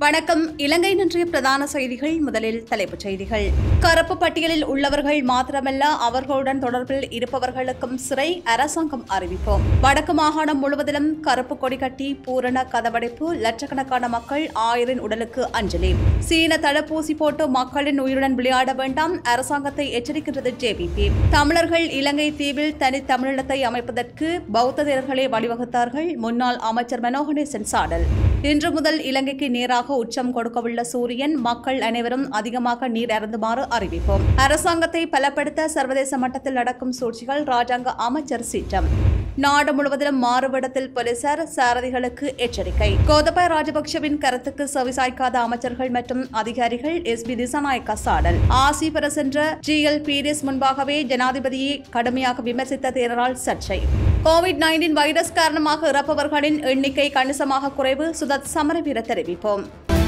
வணக்கம் இலங்கை இன்றைய பிரதான செய்திகள் முதலில் தலைப்புச் செய்திகள் கருப்பு பட்டியலில் உள்ளவர்கள் மாத்திரமல்ல அவர்களுடன் தொடர்பில் இருப்பவர்களுக்கும் சிறை அரசாங்கம் அறிவிப்போம் வடக்கு மாகாணம் முழுவதிலும் கருப்பு கொடி கட்டி பூரண கதவடைப்பு லட்சக்கணக்கான மக்கள் ஆயிரின் உடலுக்கு அஞ்சலி சீன தடுப்பூசி போட்டு மக்களின் உயிருடன் விளையாட வேண்டாம் அரசாங்கத்தை எச்சரிக்கின்றது ஜேபிபி தமிழர்கள் இலங்கை தீவில் தனி தமிழீழத்தை அமைப்பதற்கு பௌத்த தேரர்களே வழிவகுத்தார்கள் முன்னாள் அமைச்சர் மனோகணேசன் சாடல் இன்று முதல் இலங்கைக்கு நேராக உச்சம் கொடுக்கவுள்ள சூரியன் மக்கள் அனைவரும் அதிகமாக நீர் அருந்துமாறு அறிவிப்போம் அரசாங்கத்தை பலப்படுத்த சர்வதேச மட்டத்தில் நடக்கும் சூழ்ச்சிகள் ராஜாங்க அமைச்சர் சீற்றம் நாடு முழுவதிலும் மாறுபடத்தில் போலீசார் சாரதிகளுக்கு எச்சரிக்கை கோதபாய ராஜபக்ஷவின் கருத்துக்கு செவிசாய்க்காத அமைச்சர்கள் மற்றும் அதிகாரிகள் எஸ் பி திசாநாயக்க சாடல் ஆசி பெற சென்ற ஜி எல் பீரிஸ் முன்பாகவே ஜனாதிபதியை கடுமையாக விமர்சித்த தேரரால் சர்ச்சை கோவிட் நைன்டீன் வைரஸ் காரணமாக இறப்பவர்களின் எண்ணிக்கை கணிசமாக குறைவு சுதத் சமரவீர தெரிவிப்போம்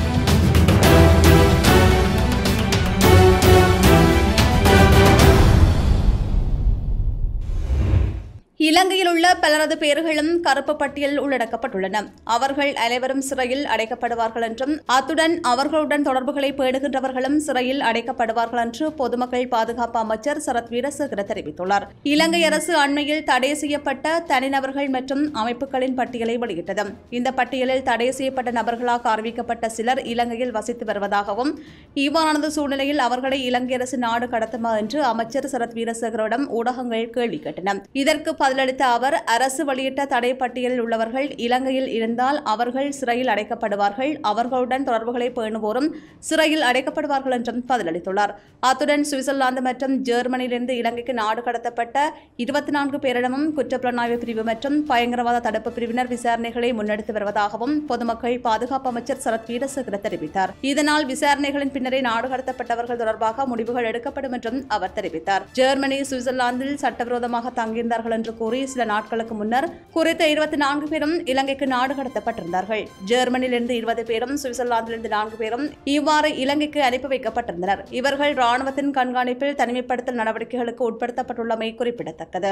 இலங்கையில் உள்ள பலரது பெயர்களும் கருப்பு பட்டியலில் உள்ளடக்கப்பட்டுள்ளன அவர்கள் அனைவரும் சிறையில் அடைக்கப்படுவார்கள் என்றும் அத்துடன் அவர்களுடன் தொடர்புகளை பேணுகின்றவர்களும் சிறையில் அடைக்கப்படுவார்கள் என்று பொதுமக்கள் பாதுகாப்பு அமைச்சர் சரத் வீரசேகர தெரிவித்துள்ளார் இலங்கை அரசு அண்மையில் தடை செய்யப்பட்ட தனிநபர்கள் மற்றும் அமைப்புகளின் பட்டியலை வெளியிட்டது இந்த பட்டியலில் தடை செய்யப்பட்ட நபர்களாக அறிவிக்கப்பட்ட சிலர் இலங்கையில் வசித்து வருவதாகவும் இவ்வாறானது சூழ்நிலையில் அவர்களை இலங்கை அரசு நாடு கடத்துமா என்று அமைச்சர் சரத் வீரசேகரிடம் ஊடகங்கள் கேள்வி கேட்டன இதற்கு பதிலளித்த அவர் அரசு வெளியிட்ட தடை பட்டியலில் உள்ளவர்கள் இலங்கையில் இருந்தால் அவர்கள் சிறையில் அடைக்கப்படுவார்கள் அவர்களுடன் தொடர்புகளை பேணுவோரும் சிறையில் அடைக்கப்படுவார்கள் என்றும் பதிலளித்துள்ளார் அத்துடன் சுவிட்சர்லாந்து மற்றும் ஜெர்மனியிலிருந்து இலங்கைக்கு நாடு கடத்தப்பட்ட இருபத்தி நான்கு பேரிடமும் குற்றப்புலனாய்வு பிரிவு மற்றும் பயங்கரவாத தடுப்பு பிரிவினர் விசாரணைகளை முன்னெடுத்து வருவதாகவும் பொதுமக்கள் பாதுகாப்பு அமைச்சர் சரத் வீரசேகர தெரிவித்தார் இதனால் விசாரணைகளின் பின்னரே நாடு கடத்தப்பட்டவர்கள் தொடர்பாக முடிவுகள் எடுக்கப்படும் என்றும் அவர் தெரிவித்தார் ஜெர்மனி சுவிட்சர்லாந்தில் சட்டவிரோதமாக தங்கியிருந்தார்கள் என்று கூறி சில நாட்களுக்கு முன்னர் குறித்த இருபத்தி நான்கு பேரும் இலங்கைக்கு நாடு கடத்தப்பட்டிருந்தார்கள் ஜெர்மனியிலிருந்து இருபது பேரும் சுவிட்சர்லாந்திலிருந்து நான்கு பேரும் இவ்வாறு இலங்கைக்கு அனுப்பி வைக்கப்பட்டிருந்தனர் இவர்கள் ராணுவத்தின் கண்காணிப்பில் தனிமைப்படுத்தல் நடவடிக்கைகளுக்கு உட்படுத்தப்பட்டுள்ளமை குறிப்பிடத்தக்கது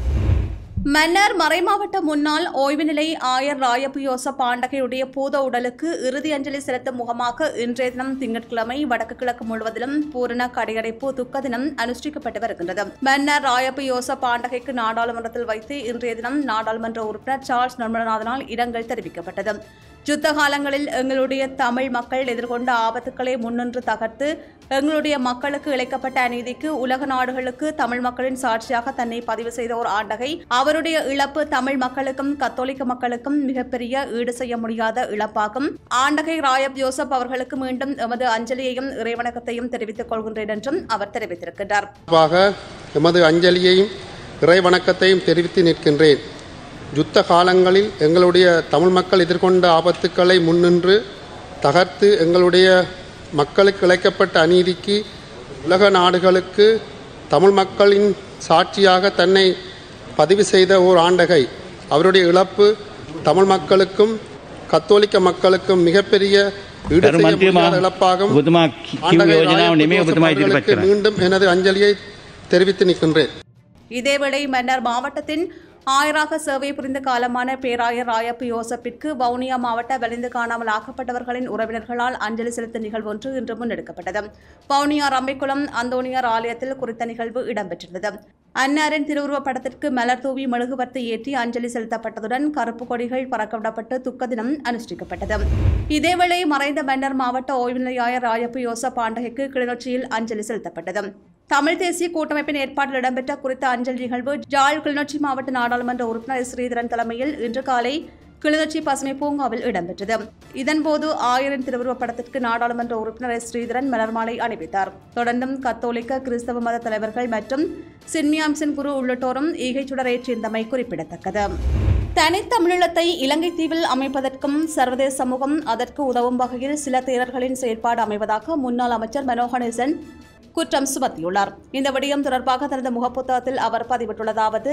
மன்னர் மறைமாவட்ட முன்னாள் ஓய்வு நிலை ஆயர் ராயப்பு யோசப் பாண்டகையுடைய பூத உடலுக்கு இறுதி அஞ்சலி செலுத்தும் முகமாக இன்றைய தினம் திங்கட்கிழமை வடக்கு கிழக்கு முழுவதிலும் பூரண கடையடைப்பு துக்க தினம் அனுஷ்டிக்கப்பட்டு வருகின்றது மன்னர் ராயப்பு யோசப் பாண்டகைக்கு நாடாளுமன்றத்தில் வைத்து இன்றைய தினம் நாடாளுமன்ற உறுப்பினர் சார்ல்ஸ் நர்மலநாதனால் இரங்கல் தெரிவிக்கப்பட்டது யுத்த காலங்களில் எங்களுடைய தமிழ் மக்கள் எதிர்கொண்ட ஆபத்துக்களை முன்னின்று தகர்த்து எங்களுடைய மக்களுக்கு இழைக்கப்பட்ட அநீதிக்கு உலக நாடுகளுக்கு தமிழ் மக்களின் சாட்சியாக தன்னை பதிவு செய்த ஒரு ஆண்டகை அவருடைய இழப்பு தமிழ் மக்களுக்கும் கத்தோலிக்க மக்களுக்கும் மிகப்பெரிய ஈடு செய்ய முடியாத இழப்பாகும் ஆண்டகை ராயப் யோசப் அவர்களுக்கு மீண்டும் எமது அஞ்சலியையும் இறைவணக்கத்தையும் தெரிவித்துக் கொள்கின்றேன் என்றும் அவர் தெரிவித்திருக்கின்றார் சார்பாக எமது அஞ்சலியையும் இறைவணக்கத்தையும் தெரிவித்து நிற்கின்றேன் யுத்த காலங்களில் எங்களுடைய தமிழ் மக்கள் எதிர்கொண்ட ஆபத்துக்களை முன்னின்று தகர்த்து எங்களுடைய மக்களுக்கு இழைக்கப்பட்ட அநீதிக்கு உலக நாடுகளுக்கு தமிழ் மக்களின் சாட்சியாக தன்னை பதிவு செய்த ஓர் ஆண்டகை அவருடைய இழப்பு தமிழ் மக்களுக்கும் கத்தோலிக்க மக்களுக்கும் மிகப்பெரிய ஈடு கரு செய்ய மந்திரி மா- முடியாத இழப்பாகும் ඔබතුමා කිව් ஆண்டகை යෝජනාව ராயப்ப නෙමෙයි ஜோசப் ඔබතුමා ඉදිරිපත් அவர்களுக்கு කරන්නේ. மீண்டும் எனது அஞ்சலியை தெரிவித்து நிற்கின்றேன் இதேவேளை மன்னர் மாவட்டத்தின் ஆயராக சேவை புரிந்த காலமான பேராயர் ராயப்பு யோசப்பிற்கு வவுனியா மாவட்ட வலிந்து காணாமல் ஆக்கப்பட்டவர்களின் உறவினர்களால் அஞ்சலி செலுத்தும் நிகழ்வு ஒன்று இன்று முன்னெடுக்கப்பட்டது வவுனியா ரம்பிக்குளம் அந்தோணியார் ஆலயத்தில் குறித்த நிகழ்வு இடம்பெற்றிருந்தது அன்னாரின் திருவுருவப் படத்திற்கு மலர் தூவி மெழுகுவர்த்தி ஏற்றி அஞ்சலி செலுத்தப்பட்டதுடன் கருப்பு கொடிகள் பறக்கவிடப்பட்டு துக்க தினம் அனுஷ்டிக்கப்பட்டது இதேவேளை மறைந்த மன்னர் மாவட்ட ஓய்வு நிலையாயர் ராயப்பு யோசப் பாண்டகைக்கு கிளிநொச்சியில் அஞ்சலி செலுத்தப்பட்டது தமிழ் தேசிய கூட்டமைப்பின் ஏற்பாட்டில் இடம்பெற்ற குறித்த அஞ்சல் நிகழ்வு ஜாழ் கிளிநொச்சி மாவட்ட நாடாளுமன்ற உறுப்பினர் ஸ்ரீதரன் தலைமையில் இன்று காலை கிளிநொச்சி பசுமை பூங்காவில் இடம்பெற்றது இதன்போது ஆயிரம் திருவுருவப் படத்திற்கு நாடாளுமன்ற உறுப்பினர் எஸ் ஸ்ரீதரன் மலர்மாலை அணிவித்தார் தொடர்ந்தும் கத்தோலிக்க கிறிஸ்தவ மத தலைவர்கள் மற்றும் சின்மியாம்சன் குரு உள்ளிட்டோரும் ஈகை சுடரேற்றியிருந்தமை குறிப்பிடத்தக்கது தனித்தமிழீழத்தை இலங்கை தீவில் அமைப்பதற்கும் சர்வதேச சமூகம் அதற்கு உதவும் வகையில் சில தேரர்களின் செயற்பாடு அமைவதாக முன்னாள் அமைச்சர் மனோகணேசன் குற்றம் சுமத்தியுள்ளார் இந்த விடயம் தொடர்பாக தனது முகப்புத்தகத்தில் அவர் பதிவிட்டுள்ளதாவது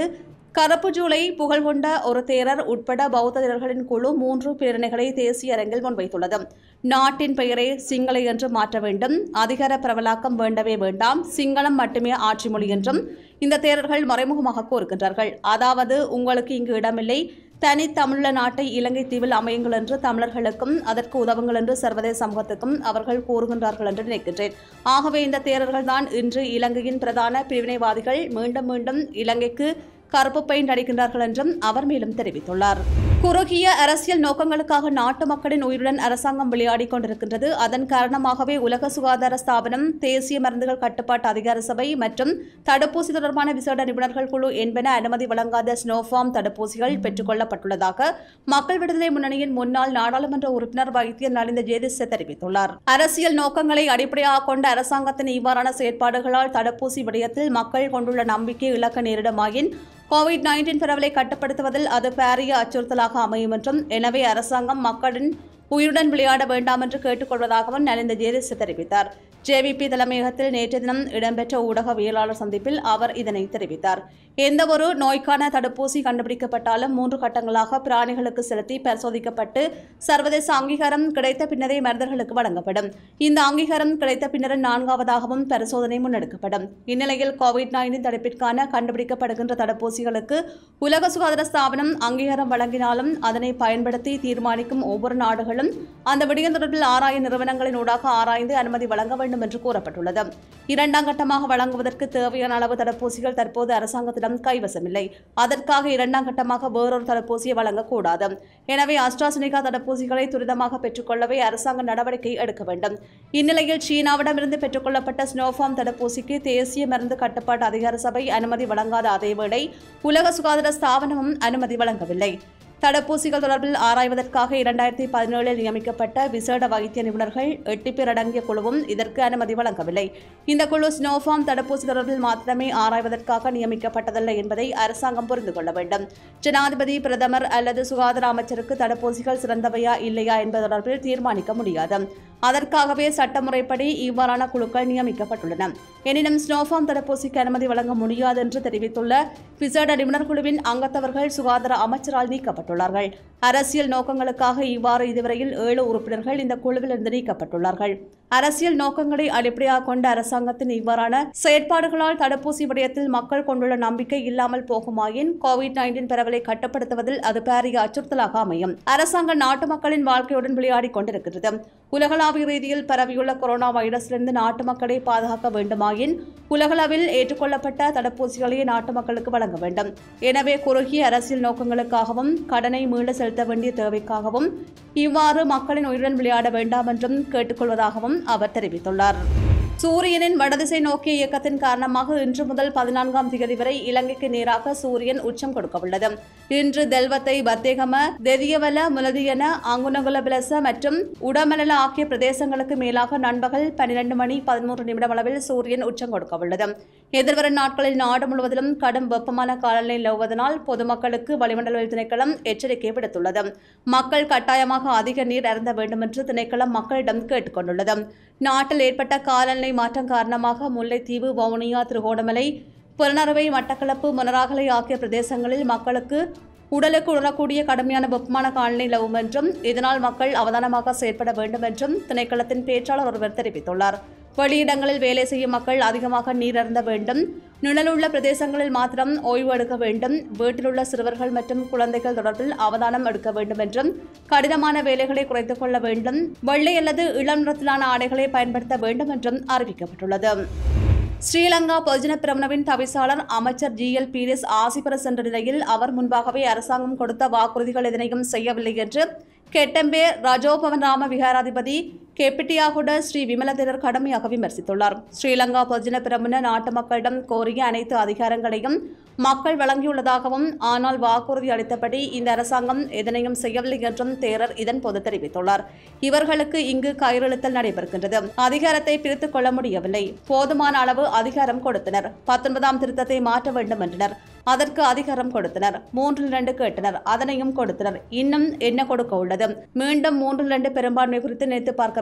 கருப்பு ஜூலை புகழ் கொண்ட ஒரு தேரர் உட்பட பௌத்த தேரர்களின் குழு மூன்று பிரேரணைகளை தேசிய அரங்கில் முன்வைத்துள்ளது நாட்டின் பெயரை சிங்கள என்று மாற்ற வேண்டும் அதிகார பிரபலாக்கம் வேண்டவே வேண்டாம் சிங்களம் மட்டுமே ஆட்சி மொழி என்றும் இந்த தேரர்கள் மறைமுகமாக கூறுகின்றார்கள் அதாவது உங்களுக்கு இங்கு இடமில்லை தனி தமிழ நாட்டை இலங்கை தீவில் அமையுங்கள் என்று தமிழர்களுக்கும் அதற்கு உதவுங்கள் என்று சர்வதேச சமூகத்துக்கும் அவர்கள் கூறுகின்றார்கள் என்று நினைக்கின்றேன் ஆகவே இந்த தேரர்கள் தான் இன்று இலங்கையின் பிரதான பிரிவினைவாதிகள் மீண்டும் மீண்டும் இலங்கைக்கு கருப்பு பெயிண்ட் அடிக்கின்றார்கள் என்றும் அவர் மேலும் தெரிவித்துள்ளார் குறுகிய அரசியல் நோக்கங்களுக்காக நாட்டு மக்களின் உயிருடன் அரசாங்கம் விளையாடிக் கொண்டிருக்கின்றது அதன் காரணமாகவே உலக சுகாதார ஸ்தாபனம் தேசிய மருந்துகள் கட்டுப்பாட்டு அதிகார சபை மற்றும் தடுப்பூசி தொடர்பான விசேட நிபுணர்கள் குழு என்பன அனுமதி வழங்காத ஸ்னோஃபார்ம் தடுப்பூசிகள் பெற்றுக் கொள்ளப்பட்டுள்ளதாக மக்கள் விடுதலை முன்னணியின் முன்னாள் நாடாளுமன்ற உறுப்பினர் வைத்தியர் நலிந்த ஜேதிஸ் தெரிவித்துள்ளார் அரசியல் நோக்கங்களை அடிப்படையாக கொண்ட அரசாங்கத்தின் இவ்வாறான செயற்பாடுகளால் தடுப்பூசி விடயத்தில் மக்கள் கொண்டுள்ள நம்பிக்கை இழக்க நேரிடுமாயின் கோவிட் நைன்டீன் பரவலை கட்டுப்படுத்துவதில் அது பாரிய அச்சுறுத்தலாக அமையும் என்றும் எனவே அரசாங்கம் மக்களின் உயிருடன் விளையாட வேண்டாம் என்று கேட்டுக்கொள்வதாகவும் நலிந்த ஜேதிஸ் தெரிவித்தார் ஜேவிபி தலைமையகத்தில் நேற்று தினம் இடம்பெற்ற ஊடகவியலாளர் சந்திப்பில் அவர் இதனை தெரிவித்தார் எந்தவொரு நோய்க்கான தடுப்பூசி கண்டுபிடிக்கப்பட்டாலும் மூன்று கட்டங்களாக பிராணிகளுக்கு செலுத்தி பரிசோதிக்கப்பட்டு சர்வதேச அங்கீகாரம் கிடைத்த பின்னரே மருந்துகளுக்கு வழங்கப்படும் இந்த அங்கீகாரம் கிடைத்த பின்னர் நான்காவதாகவும் பரிசோதனை முன்னெடுக்கப்படும் இந்நிலையில் கோவிட் நைன்டீன் தடுப்பிற்கான கண்டுபிடிக்கப்படுகின்ற தடுப்பூசிகளுக்கு உலக சுகாதார ஸ்தாபனம் அங்கீகாரம் வழங்கினாலும் அதனை பயன்படுத்தி தீர்மானிக்கும் ஒவ்வொரு நாடுகளும் அந்த விடயம் தொடர்பில் ஆராய நிறுவனங்களின் ஊடாக ஆராய்ந்து அனுமதி வழங்க வேண்டும் என்று கூறப்பட்டுள்ளது இரண்டாம் கட்டமாக வழங்குவதற்கு தேவையான அளவு தடுப்பூசிகள் தற்போது அரசாங்கத்திடம் கைவசமில்லை அதற்காக இரண்டாம் கட்டமாக வேறொரு தடுப்பூசியை வழங்கக்கூடாது எனவே அஸ்ட்ராசெனிகா தடுப்பூசிகளை துரிதமாக பெற்றுக்கொள்ளவே அரசாங்க நடவடிக்கை எடுக்க வேண்டும் இந்நிலையில் சீனாவிடமிருந்து பெற்றுக்கொள்ளப்பட்ட ஸ்னோஃபார்ம் தடுப்பூசிக்கு தேசிய மருந்து கட்டுப்பாட்டு அதிகார சபை அனுமதி வழங்காத அதேவேளை உலக சுகாதார ஸ்தாபனமும் அனுமதி வழங்கவில்லை தடுப்பூசிகள் தொடர்பில் ஆராய்வதற்காக இரண்டாயிரத்தி பதினேழில் நியமிக்கப்பட்ட விசேட வைத்திய நிபுணர்கள் எட்டு பேர் அடங்கிய குழுவும் இதற்கு அனுமதி வழங்கவில்லை இந்த குழு ஸ்னோஃபார்ம் தடுப்பூசி தொடர்பில் மாத்திரமே ஆராய்வதற்காக நியமிக்கப்பட்டதல்ல என்பதை அரசாங்கம் புரிந்து கொள்ள வேண்டும் ஜனாதிபதி பிரதமர் அல்லது சுகாதார அமைச்சருக்கு தடுப்பூசிகள் சிறந்தவையா இல்லையா என்பது தொடர்பில் தீர்மானிக்க முடியாது அதற்காகவே சட்டமுறைப்படி இவ்வாறான குழுக்கள் நியமிக்கப்பட்டுள்ளன எனினும் ஸ்னோஃபார்ம் தடுப்பூசிக்கு அனுமதி வழங்க முடியாது என்று தெரிவித்துள்ள விசேட நிபுணர் குழுவின் அங்கத்தவர்கள் சுகாதார அமைச்சரால் நீக்கப்பட்டுள்ளார்கள் அரசியல் நோக்கங்களுக்காக இவ்வாறு இதுவரையில் ஏழு உறுப்பினர்கள் இந்த குழுவில் இருந்து நீக்கப்பட்டுள்ளார்கள் அரசியல் நோக்கங்களை அடிப்படையாக கொண்ட அரசாங்கத்தின் இவ்வாறான செயற்பாடுகளால் தடுப்பூசி விடயத்தில் மக்கள் கொண்டுள்ள நம்பிக்கை இல்லாமல் போகுமாயின் கோவிட் நைன்டீன் பரவலை கட்டுப்படுத்துவதில் அது பாரிய அச்சுறுத்தலாக அமையும் அரசாங்கம் நாட்டு மக்களின் வாழ்க்கையுடன் விளையாடிக் கொண்டிருக்கிறது உலகளாவிய ரீதியில் பரவியுள்ள கொரோனா வைரஸிலிருந்து நாட்டு மக்களை பாதுகாக்க வேண்டுமாயின் உலகளவில் ஏற்றுக்கொள்ளப்பட்ட தடுப்பூசிகளையே நாட்டு மக்களுக்கு வழங்க வேண்டும் எனவே குறுகிய அரசியல் நோக்கங்களுக்காகவும் கடனை மீள செலுத்த வேண்டிய தேவைக்காகவும் இவ்வாறு மக்களின் உயிருடன் விளையாட வேண்டாம் என்றும் கேட்டுக்கொள்வதாகவும் அவர் தெரிவித்துள்ளார் சூரியனின் வடதிசை நோக்கிய இயக்கத்தின் காரணமாக இன்று முதல் பதினான்காம் தேதி வரை இலங்கைக்கு நேராக சூரியன் உச்சம் கொடுக்கவுள்ளது இன்று தெல்வத்தை பத்தேகம தெதியவல முலதியன அங்குனகுல பிலச மற்றும் உடமலல ஆகிய பிரதேசங்களுக்கு மேலாக நண்பகல் பன்னிரண்டு மணி பதிமூன்று நிமிடம் அளவில் சூரியன் உச்சம் கொடுக்கவுள்ளது எதிர்வரும் நாட்களில் நாடு முழுவதிலும் கடும் வெப்பமான காலநிலை நிலவுவதனால் பொதுமக்களுக்கு வளிமண்டல திணைக்களம் எச்சரிக்கை விடுத்துள்ளது மக்கள் கட்டாயமாக அதிக நீர் அருந்த வேண்டும் என்று திணைக்களம் மக்களிடம் கேட்டுக் கொண்டுள்ளது நாட்டில் ஏற்பட்ட காலநிலை மாற்றம் காரணமாக முல்லைத்தீவு வவுனியா திருகோணமலை புலனறுவை மட்டக்களப்பு முனராகலை ஆகிய பிரதேசங்களில் மக்களுக்கு உடலுக்கு உணரக்கூடிய கடுமையான வெப்பமான காலநிலை நிலவும் என்றும் இதனால் மக்கள் அவதானமாக செயற்பட வேண்டும் என்றும் திணைக்களத்தின் பேச்சாளர் ஒருவர் தெரிவித்துள்ளார் வெளியிடங்களில் வேலை செய்யும் மக்கள் அதிகமாக நீர் அருந்த வேண்டும் நிழலுள்ள பிரதேசங்களில் மாத்திரம் ஓய்வு எடுக்க வேண்டும் வீட்டிலுள்ள சிறுவர்கள் மற்றும் குழந்தைகள் தொடர்பில் அவதானம் எடுக்க வேண்டும் என்றும் கடினமான வேலைகளை குறைத்துக் கொள்ள வேண்டும் வெள்ளை அல்லது இளம் நிறத்திலான ஆடைகளை பயன்படுத்த வேண்டும் என்றும் அறிவிக்கப்பட்டுள்ளது ஸ்ரீலங்கா பொதுஜன பிரமுனவின் தவிசாளர் அமைச்சர் ஜி எல் பீரிஸ் ஆசிபர சென்ற நிலையில் அவர் முன்பாகவே அரசாங்கம் கொடுத்த வாக்குறுதிகள் எதனையும் செய்யவில்லை என்று கெட்டம்பே ரஜோபவன் ராம விகாராதிபதி கெப்பிட்டியாகுட ஸ்ரீ விமலதேரர் கடுமையாக விமர்சித்துள்ளார் ஸ்ரீலங்கா பொதுஜன பிரமுன நாட்டு மக்களிடம் கோரிய அனைத்து அதிகாரங்களையும் மக்கள் வழங்கியுள்ளதாகவும் ஆனால் வாக்குறுதி அளித்தபடி இந்த அரசாங்கம் எதனையும் செய்யவில்லை என்றும் தேரர் இதன்போது தெரிவித்துள்ளார் இவர்களுக்கு இங்கு கையெழுத்தல் நடைபெறுகின்றது அதிகாரத்தை பிரித்துக் கொள்ள முடியவில்லை போதுமான அளவு அதிகாரம் கொடுத்தனர் பத்தொன்பதாம் திருத்தத்தை மாற்ற வேண்டும் என்றனர் அதற்கு அதிகாரம் கொடுத்தனர் மூன்றில் இரண்டு கேட்டனர் அதனையும் கொடுத்தனர் இன்னும் என்ன கொடுக்க உள்ளது மீண்டும் மூன்றில் இரண்டு பெரும்பான்மை குறித்து நினைத்து பார்க்க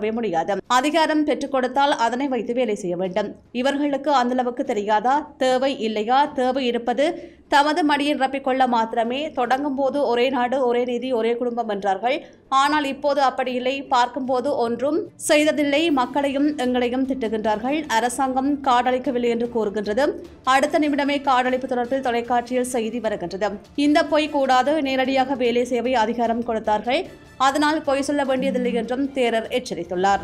கொடுக்கவே முடியாது அதிகாரம் பெற்றுக் கொடுத்தால் அதனை வைத்து வேலை செய்ய வேண்டும் இவர்களுக்கு அந்த அளவுக்கு தெரியாதா தேவை இல்லையா தேவை இருப்பது தமது மடியை நிரப்பிக்கொள்ள மாத்திரமே தொடங்கும் போது ஒரே நாடு ஒரே நீதி ஒரே குடும்பம் என்றார்கள் ஆனால் இப்போது அப்படி இல்லை பார்க்கும்போது ஒன்றும் செய்ததில்லை மக்களையும் எங்களையும் திட்டுகின்றார்கள் அரசாங்கம் காடழிக்கவில்லை என்று கூறுகின்றது அடுத்த நிமிடமே காடழிப்பு தொடர்பில் தொலைக்காட்சியில் செய்தி வருகின்றது இந்த பொய் கூடாது நேரடியாக வேலை சேவை அதிகாரம் கொடுத்தார்கள் அதனால் பொய் சொல்ல வேண்டியதில்லை என்றும் தேரர் எச்சரித்துள்ளார்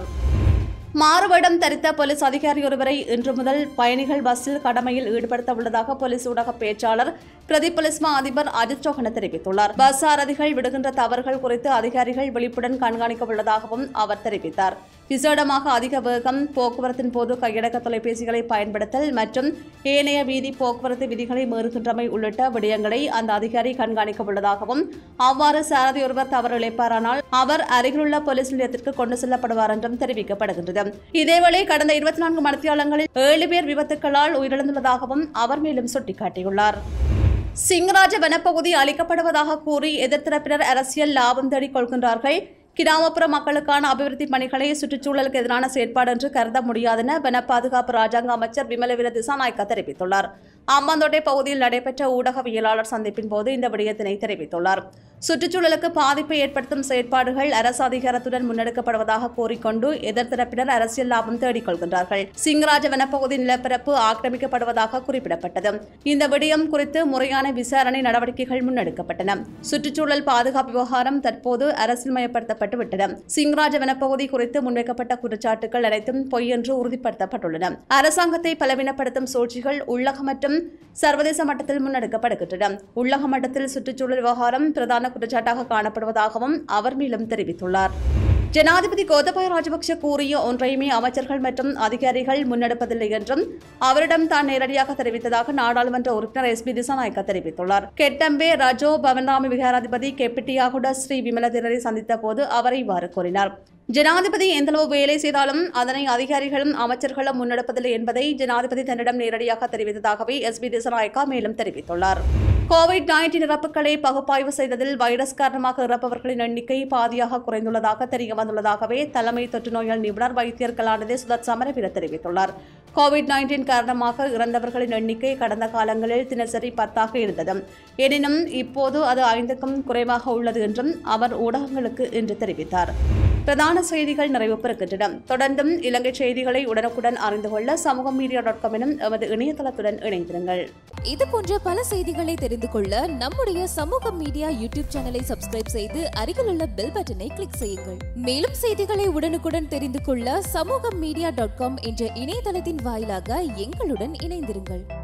மாறுவேடம் தரித்த போலீஸ் அதிகாரி ஒருவரை இன்று முதல் பயணிகள் பஸ்ஸில் கடமையில் ஈடுபடுத்த உள்ளதாக போலீஸ் ஊடக பேச்சாளர் பிரதி போலீஸ் மா அதிபர் அஜித் சோகன தெரிவித்துள்ளார் பஸ் சாரதிகள் விடுகின்ற தவறுகள் குறித்து அதிகாரிகள் விழிப்புடன் கண்காணிக்க உள்ளதாகவும் அவர் தெரிவித்தார் விசேடமாக அதிக வேகம் போக்குவரத்தின் போது கையடக்க தொலைபேசிகளை பயன்படுத்தல் மற்றும் ஏனைய வீதி போக்குவரத்து விதிகளை மீறுகின்றமை உள்ளிட்ட விடயங்களை அந்த அதிகாரி கண்காணிக்க உள்ளதாகவும் அவ்வாறு சாரதி ஒருவர் தவறு இழைப்பாரானால் அவர் அருகிலுள்ள போலீஸ் நிலையத்திற்கு கொண்டு செல்லப்படுவார் என்றும் தெரிவிக்கப்படுகின்றது இதேவேளை கடந்த இருபத்தி நான்கு மணித்தியாலங்களில் ஏழு பேர் விபத்துக்களால் உயிரிழந்துள்ளதாகவும் அவர் மேலும் சுட்டிக்காட்டியுள்ளார் சிங்கராஜ வனப்பகுதி அளிக்கப்படுவதாக கூறி எதிர்த்தரப்பினர் அரசியல் லாபம் தேடிக் கொள்கின்றார்கள் கிராமப்புற மக்களுக்கான அபிவிருத்தி பணிகளை சுற்றுச்சூழலுக்கு எதிரான செயற்பாடு என்று கருத முடியாதென வன பாதுகாப்பு ராஜாங்க அமைச்சர் விமலவீர திசாநாயக்கா தெரிவித்துள்ளார் அம்பாந்தோட்டை பகுதியில் நடைபெற்ற ஊடகவியலாளர் சந்திப்பின் போது இந்த விடயத்தினை தெரிவித்துள்ளார் சுற்றுச்சூழலுக்கு பாதிப்பை ஏற்படுத்தும் செயற்பாடுகள் அரசு அதிகாரத்துடன் முன்னெடுக்கப்படுவதாக கூறிக்கொண்டு எதிர்த்தரப்பினர் அரசியல் லாபம் தேடிக் கொள்கின்றார்கள் சிங்கராஜ வனப்பகுதி நிலப்பரப்பு ஆக்கிரமிக்கப்படுவதாக குறிப்பிடப்பட்டது இந்த விடயம் குறித்து முறையான விசாரணை நடவடிக்கைகள் முன்னெடுக்கப்பட்டன சுற்றுச்சூழல் பாதுகாப்பு விவகாரம் தற்போது அரசியல்மயப்படுத்தப்பட்டு விட்டன சிங்கராஜ வனப்பகுதி குறித்து முன்வைக்கப்பட்ட குற்றச்சாட்டுகள் அனைத்தும் பொய் என்று உறுதிப்படுத்தப்பட்டுள்ளன அரசாங்கத்தை பலவீனப்படுத்தும் சூழ்ச்சிகள் உள்ளக மற்றும் சர்வதேச மட்டத்தில் முன்னெடுக்கப்படுகின்றன உள்ளக மட்டத்தில் சுற்றுச்சூழல் விவகாரம் பிரதான குற்றச்சாட்டாக காணப்படுவதாகவும் அவர் மேலும் தெரிவித்துள்ளார் ஜனாதிபதி கோத்தபாய ராஜபக்ஷ கூறிய ஒன்றையுமே அமைச்சர்கள் மற்றும் அதிகாரிகள் முன்னெடுப்பதில்லை என்றும் அவரிடம் தான் நேரடியாக தெரிவித்ததாக நாடாளுமன்ற உறுப்பினர் எஸ் பி திசாநாயக்க தெரிவித்துள்ளார் கெட்டம்பே ரஜோ பவன்ராமி விகாராதிபதி கெப்பிட்டியாகுட ஸ்ரீ விமலதிரரை சந்தித்த போது அவர் இவ்வாறு கூறினார் ஜனாதிபதி எந்தளவு வேலை செய்தாலும் அதனை அதிகாரிகளும் அமைச்சர்களும் முன்னெடுப்பதில்லை என்பதை ஜனாதிபதி தன்னிடம் நேரடியாக தெரிவித்ததாகவே எஸ் பி திசநாயக்கா மேலும் தெரிவித்துள்ளார் கோவிட் நைன்டீன் இறப்புகளை பகுப்பாய்வு செய்ததில் வைரஸ் காரணமாக இறப்பவர்களின் எண்ணிக்கை பாதியாக குறைந்துள்ளதாக தெரிய வந்துள்ளதாகவே தலைமை தொற்று நோயால் நிபுணர் வைத்தியர் கலாநிதி சுதத் சமரவீர தெரிவித்துள்ளார் கோவிட் நைன்டீன் காரணமாக இறந்தவர்களின் எண்ணிக்கை கடந்த காலங்களில் தினசரி பத்தாக இருந்தது எனினும் இப்போது அது ஐந்துக்கும் குறைவாக உள்ளது என்றும் அவர் ஊடகங்களுக்கு இன்று தெரிவித்தார் பிரதான செய்திகள் நிறைவு பெறுகின்றன தொடர்ந்தும் இலங்கை செய்திகளை உடனுக்குடன் அறிந்து கொள்ள சமூக மீடியா டாட் காம் எனும் எமது இணையதளத்துடன் இணைந்திருங்கள் இது போன்ற பல செய்திகளை தெரிந்து கொள்ள நம்முடைய சமூக மீடியா யூடியூப் சேனலை சப்ஸ்கிரைப் செய்து அருகிலுள்ள பெல் பட்டனை கிளிக் செய்யுங்கள் மேலும் செய்திகளை உடனுக்குடன் தெரிந்து கொள்ள சமூக மீடியா டாட் காம் என்ற இணையதளத்தின் வாயிலாக எங்களுடன் இணைந்திருங்கள்